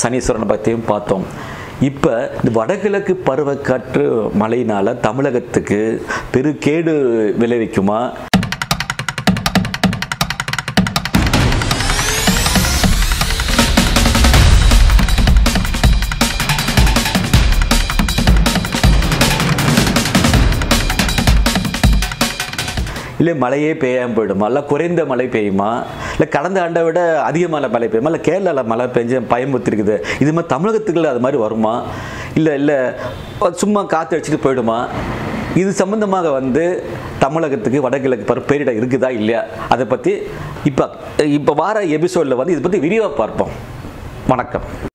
சனீஸ்வரனை பற்றியும் பார்த்தோம் இப்போ இந்த வடகிழக்கு பருவக்காற்று மழையினால் தமிழகத்துக்கு பெருகேடு விளைவிக்குமா இல்லை மழையே பெய்யாமல் போயிடுமா இல்லை குறைந்த மழை பெய்யுமா இல்லை கடந்த ஆண்டை விட அதிகமான மழை பெய்யுமா இல்லை கேரளாவில் மழை பெஞ்சு பயமுறுத்திருக்குது இது மாதிரி தமிழகத்துக்குள்ள அது மாதிரி வருமா இல்லை இல்லை சும்மா காற்று அடிச்சுட்டு போயிடுமா இது சம்பந்தமாக வந்து தமிழகத்துக்கு வடகிழக்கு பரு பேரிடம் இருக்குதா இல்லையா அதை பற்றி இப்போ இப்போ வார எபிசோடில் வந்து இதை பற்றி விரிவாக பார்ப்போம் வணக்கம்